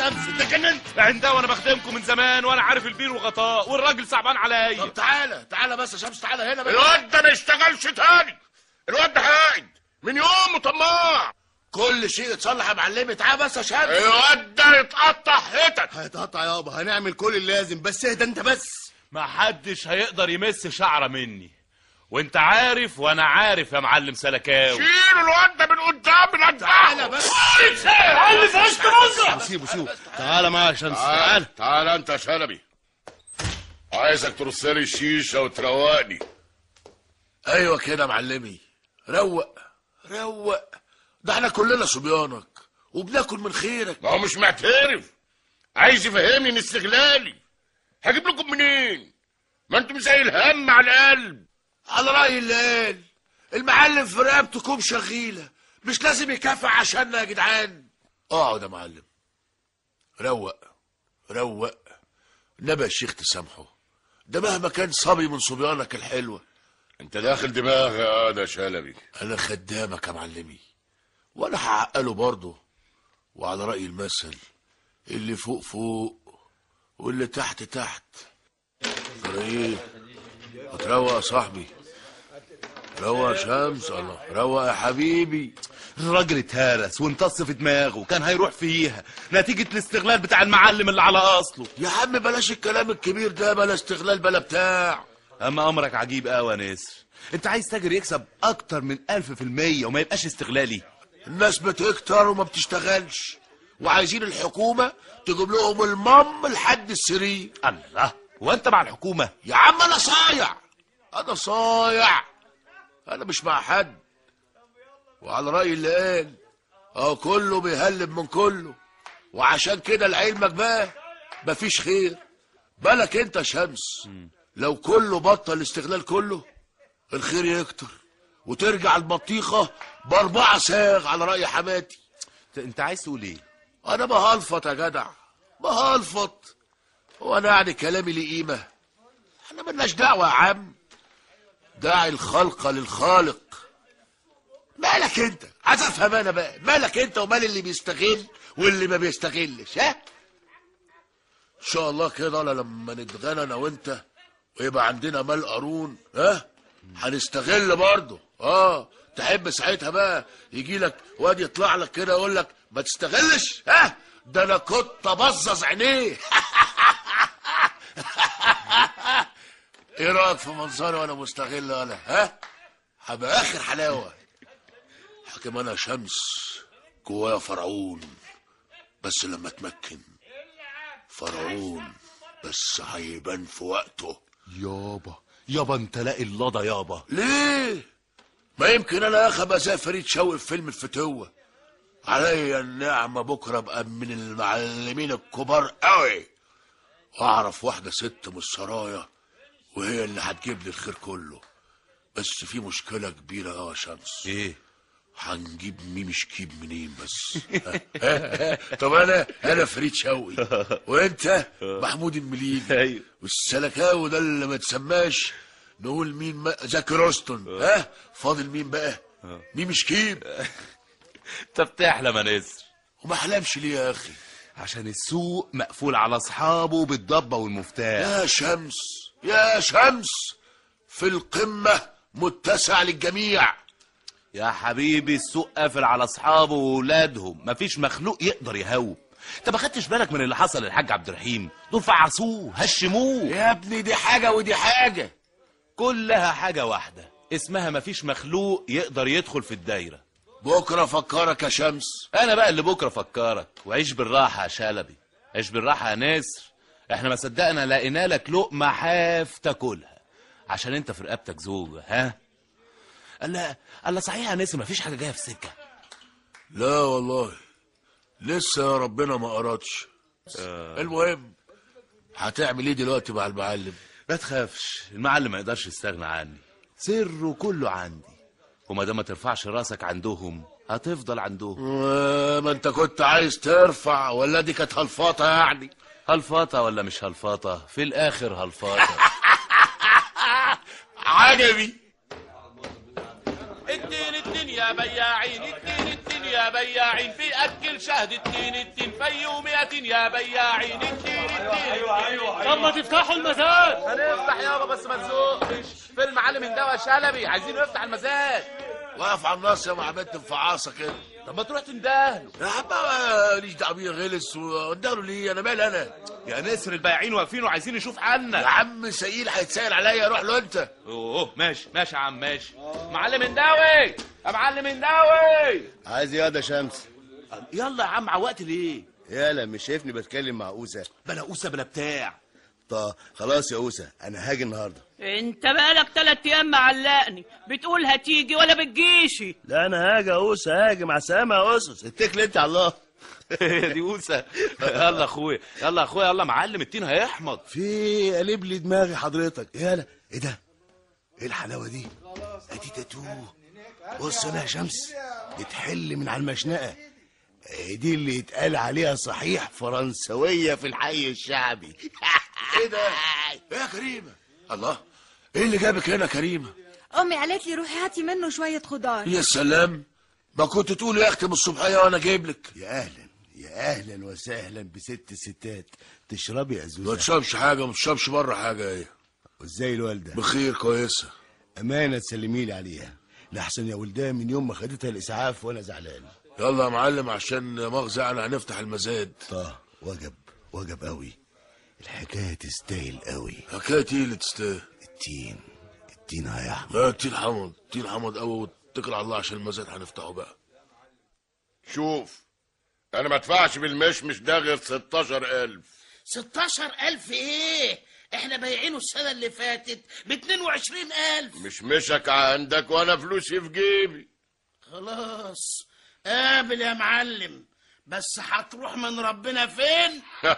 شمس انت جننت عندها وانا بخدمكم من زمان وانا عارف البير والغطاء والراجل صعبان عليا طب تعالى تعالى بس يا شمس تعالى هنا بقى الواد ده ما يشتغلش تاني الواد ده قاعد من يومه طماع كل شيء يتصلح يا معلمي تعالى بس يا شمس الواد ده يتقطع حتت هيتقطع يابا هنعمل كل اللازم بس اهدى انت بس ما حدش هيقدر يمس شعره مني وانت عارف وانا عارف يا معلم سلكاوي شيل الواد ده من قدام الأجدع تعالى بس اللي فشت مصر سيبه سيبه تعالى معايا يا شمس تعالى تعال تعال انت يا شلبي عايزك ترص لي الشيشه وتروقني ايوه كده يا معلمي روق روق ده احنا كلنا صبيانك وبناكل من خيرك ما هو مش معترف عايز يفهمني ان استغلالي هجيب لكم منين ما انتم زي الهم على القلب على رأي اللي قال المعلم في رقبته كوم شغيلة مش لازم يكافح عشاننا يا جدعان اقعد يا معلم روق روق نبى يا شيخ تسامحه ده مهما كان صبي من صبيانك الحلوة انت داخل دماغي يا ده شلبي انا خدامك يا معلمي وانا هعقله برضه وعلى رأي المثل اللي فوق فوق واللي تحت تحت ترى ايه هتروق يا صاحبي روق يا شمس الله روق يا حبيبي الراجل اتهرس وامتص في دماغه كان هيروح فيها نتيجة الاستغلال بتاع المعلم اللي على اصله يا عم بلاش الكلام الكبير ده بلا استغلال بلا بتاع اما امرك عجيب قوي يا نسر انت عايز تاجر يكسب اكتر من الف في المية وما يبقاش استغلالي الناس بتكتر وما بتشتغلش وعايزين الحكومة تجيب لهم المم لحد السرير الله وانت مع الحكومة يا عم انا صايع انا صايع انا مش مع حد وعلى رأي اللي قال اه كله بيهلب من كله وعشان كده لعلمك بقى مفيش خير بالك انت يا شمس لو كله بطل استغلال كله الخير يكتر وترجع البطيخة بأربعة ساغ على رأي حماتي انت- انت عايز تقول ايه انا بهلفط يا جدع بهلفط هو انا يعني كلامي ليه قيمه احنا ملناش دعوه يا عم داعي الخلق للخالق مالك انت عايز افهم انا بقى مالك انت ومال اللي بيستغل واللي ما بيستغلش ها ان شاء الله كده أنا لما نتغنى انا وانت ويبقى عندنا مال قارون ها هنستغل برضه اه تحب ساعتها بقى يجي لك واد يطلع لك كده يقول لك ما تستغلش ها ده انا كنت ابظظ عينيه ايه رايك في منظري وانا مستغل انا ها هبقى اخر حلاوه حكم انا شمس جوايا فرعون بس لما اتمكن فرعون بس هيبان في وقته يابا يابا انت لاقي اللضا يابا ليه ما يمكن انا يا اخي ابقى زي فريد شوقي في فيلم الفتوه عليا النعمه بكره ابقى من المعلمين الكبار قوي واعرف واحده ست من السرايا وهي اللي هتجيب لي الخير كله بس في مشكله كبيره قوي يا شمس ايه هنجيب ميمي شكيب منين بس طب انا انا فريد شوقي وانت محمود المليجي ايوه والسلكاوي ده اللي ما تسماش نقول مين ما زكي روستون ها فاضل مين بقى ميمي شكيب انت بتحلم يا نسر وما احلمش ليه يا اخي عشان السوق مقفول على اصحابه بالضبه والمفتاح يا شمس يا شمس في القمه متسع للجميع يا حبيبي السوق قافل على اصحابه واولادهم مفيش مخلوق يقدر يهوب انت ما خدتش بالك من اللي حصل للحاج عبد الرحيم دول فعصوه هشموه يا ابني دي حاجه ودي حاجه كلها حاجه واحده اسمها مفيش مخلوق يقدر يدخل في الدايره بكره فكرك يا شمس انا بقى اللي بكره فكرك وعيش بالراحه يا شلبي عيش بالراحه يا نسر احنا ما صدقنا لقينا لك لقمه حاف تاكلها عشان انت في رقبتك زوجه ها الله الله صحيح يا نسر مفيش حاجه جايه في سكه لا والله لسه يا ربنا ما قراتش المهم هتعمل ايه دلوقتي مع المعلم ما تخافش المعلم ما يقدرش يستغنى عني سره كله عندي وما دام ما ترفعش راسك عندهم هتفضل عندهم آه، ما انت كنت عايز ترفع ولا دي كانت هلفاطه يعني هلفاطه ولا مش هلفاطه في الاخر هلفاطه عجبي اديني الدنيا بياعين اديني الدنيا يا بياعين في اكل شهد التين التين فيومية يا بياعين التين التين طب ما تفتحوا المزاد هنفتح يابا بس ما تزوقش في المعلم هنداوي شلبي عايزين نفتح المزاد واقف على النص يا معبد مفعاصه كده طب ما تروح تندهله يا عم ماليش دعوه بيه غلس وقدامه ليه انا مالي انا يا نسر البايعين واقفين وعايزين نشوف يا حالنا عم سئيل هيتسائل عليا روح له انت اوه ماشي ماشي يا عم ماشي معلم هنداوي يا معلم هنداوي عايز ايه يا ده شمس يلا يا عم عوقت ليه يالا مش شايفني بتكلم مع اوسه بلا قوسه بلا بتاع طب خلاص يا اوسه انا هاجي النهارده انت بقالك تلات ايام معلقني بتقول هتيجي ولا بتجيشي لا انا هاجي يا اوسه هاجي مع السلامه يا اسس اتكل انت على الله دي قوسه يلا اخويا يلا اخويا يلا معلم التين هيحمض في قلب لي دماغي حضرتك يالا ايه ده ايه الحلاوه دي ادي تاتوه بص انا يا شمس بتحل من على المشنقه إيه دي اللي يتقال عليها صحيح فرنسويه في الحي الشعبي ايه ده ايه يا كريمه الله ايه اللي جابك هنا يا كريمه امي قالت لي روحي هاتي منه شويه خضار يا سلام ما كنت تقول يا اختي من الصبحيه وانا جايب لك يا اهلا يا اهلا وسهلا بست الستات تشربي يا ما زوزة تشربش حاجه ما تشربش بره حاجه ايه وازاي الوالده بخير كويسه امانه تسلمي لي عليها لاحسن يا ولدها من يوم ما خدتها الاسعاف وانا زعلان يلا يا معلم عشان مؤاخذه انا هنفتح المزاد طه وجب وجب قوي الحكايه تستاهل قوي حكايه ايه اللي تستاهل التين التين هيحمر لا تين حمض تين حمض قوي واتكل على الله عشان المزاد هنفتحه بقى شوف انا ما ادفعش بالمشمش ده غير 16000 16 ألف إيه؟ إحنا بايعينه السنة اللي فاتت ب 22 ألف مش مشك عندك وانا فلوسي في جيبي خلاص قابل يا معلم بس هتروح من ربنا فين؟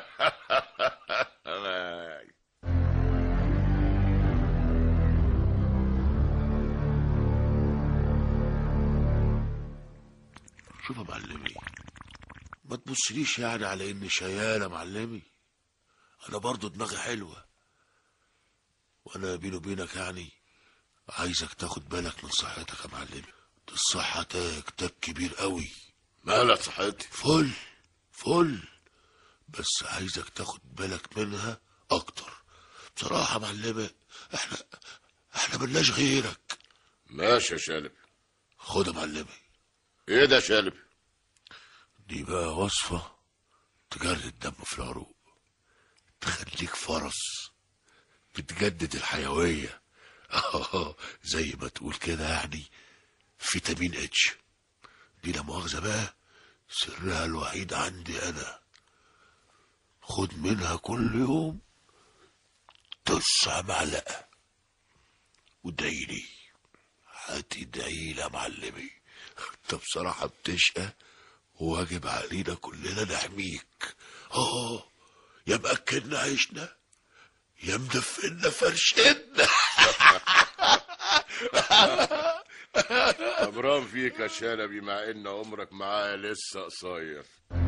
شوف يا معلمي ما تبصليش يعني على اني شيال يا معلمي انا برضو دماغي حلوه وانا بيني وبينك يعني عايزك تاخد بالك من صحتك يا معلمي دي الصحه تاج تاج كبير قوي مالك صحتي فل فل بس عايزك تاخد بالك منها اكتر بصراحه يا معلمه احنا احنا ملناش غيرك ماشي يا شالب خد يا معلمي ايه ده يا شالب دي بقى وصفة تجرد الدم في العروق تخليك فرس بتجدد الحيوية زي ما تقول كده يعني فيتامين اتش دي لا مؤاخذة بقى سرها الوحيد عندي أنا خد منها كل يوم تسع معلقة وادعيلي هتدعيلي يا معلمي انت بصراحة بتشقى واجب علينا كلنا نحميك اه يا مأكلنا عيشنا يا مدفنا فرشتنا غبران فيك يا شلبي مع ان عمرك معايا لسه قصير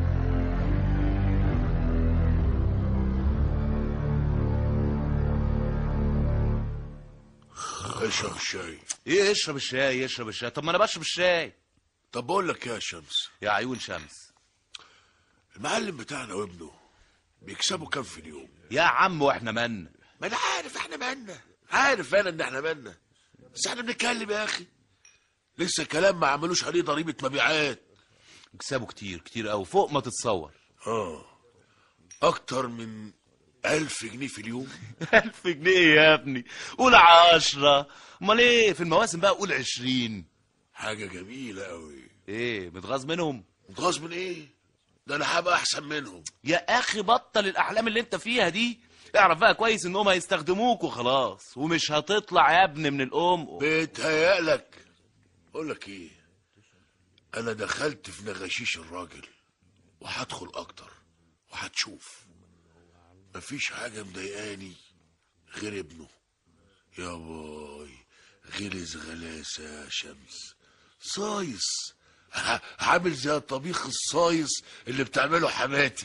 اشرب الشاي ايه اشرب الشاي اشرب الشاي طب ما انا بشرب الشاي طب بقول لك يا شمس يا عيون شمس المعلم بتاعنا وابنه بيكسبوا كام في اليوم يا عم واحنا مالنا ما انا عارف احنا مالنا عارف انا ان احنا مالنا بس احنا بنتكلم يا اخي لسه الكلام ما عملوش عليه ضريبه مبيعات يكسبوا كتير كتير قوي فوق ما تتصور اه اكتر من ألف جنيه في اليوم ألف جنيه يا ابني قول عشرة امال ايه في المواسم بقى قول عشرين حاجه جميله قوي ايه متغاظ منهم متغاظ من ايه ده انا هبقى احسن منهم يا اخي بطل الاحلام اللي انت فيها دي اعرف بقى كويس انهم هيستخدموك وخلاص ومش هتطلع يا ابني من الام بيتهيألك اقول لك ايه انا دخلت في نغشيش الراجل وهدخل اكتر وهتشوف مفيش حاجه مضايقاني غير ابنه يا باي غلس غلاسه يا شمس صايص ع- عامل زي الطبيخ الصايص اللي بتعمله حماتي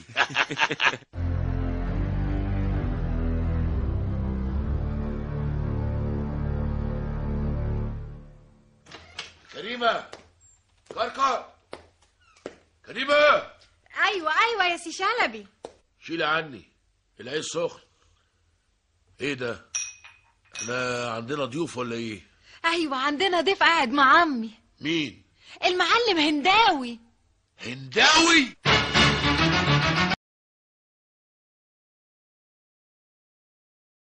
كريمه كركر سي شلبي شيلي عني العيش سخن ايه ده احنا عندنا ضيوف ولا ايه ايوه عندنا ضيف قاعد مع عمي مين المعلم هنداوي هنداوي